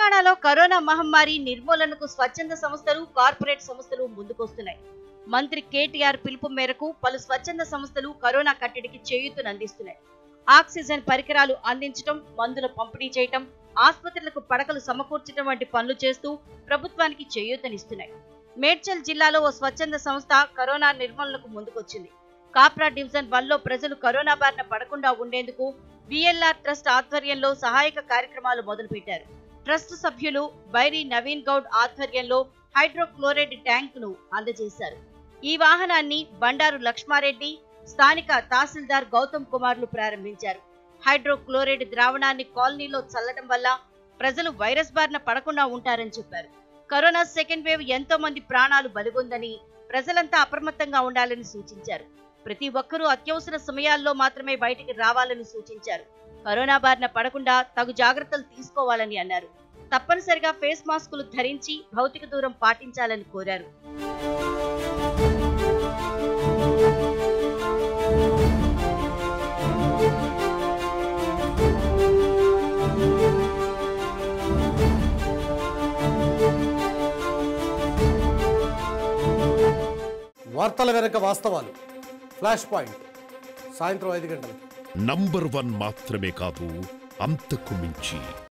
తెలంగాణలో కరోనా మహమ్మారి నిర్మూలనకు స్వచ్ఛంద సంస్థలు కార్పొరేట్ సంస్థలు ముందుకొస్తున్నాయి మంత్రి కేటీఆర్ పిలుపు మేరకు పలు స్వచ్ఛంద సంస్థలు కరోనా కట్టడికి చేయూతనందిస్తున్నాయి ఆక్సిజన్ పరికరాలు అందించడం మందుల పంపిణీ చేయటం ఆసుపత్రులకు పడకలు సమకూర్చడం వంటి పనులు చేస్తూ ప్రభుత్వానికి చేయూతనిస్తున్నాయి మేడ్చల్ జిల్లాలో ఓ స్వచ్ఛంద సంస్థ కరోనా నిర్మూలనకు ముందుకొచ్చింది కాప్రా డివిజన్ వన్ లో ప్రజలు కరోనా బారిన పడకుండా ఉండేందుకు విఎల్ఆర్ ట్రస్ట్ ఆధ్వర్యంలో సహాయక కార్యక్రమాలు మొదలుపెట్టారు ట్రస్ట్ సభ్యులు బైరి నవీన్ గౌడ్ ఆధ్వర్యంలో హైడ్రోక్లోరైడ్ ట్యాంక్ ను అందజేశారు ఈ వాహనాన్ని బండారు లక్ష్మారెడ్డి స్థానిక తహసీల్దార్ గౌతమ్ కుమార్లు ప్రారంభించారు హైడ్రోక్లోరైడ్ ద్రావణాన్ని కాలనీలో చల్లడం వల్ల ప్రజలు వైరస్ బారిన పడకుండా ఉంటారని చెప్పారు కరోనా సెకండ్ వేవ్ ఎంతో మంది ప్రాణాలు బలిగొందని ప్రజలంతా అప్రమత్తంగా ఉండాలని సూచించారు ప్రతి ఒక్కరూ అత్యవసర సమయాల్లో మాత్రమే బయటికి రావాలని సూచించారు కరోనా బారిన పడకుండా తగు జాగ్రత్తలు తీసుకోవాలని అన్నారు తప్పనిసరిగా ఫేస్ మాస్కులు ధరించి భౌతిక దూరం పాటించాలని కోరారు వార్తల వెనక వాస్తవాలు ఫ్లాష్ పాయింట్ సాయంత్రం ఐదు గంటలకు నంబర్ వన్ మాత్రమే కాదు అంతకు మించి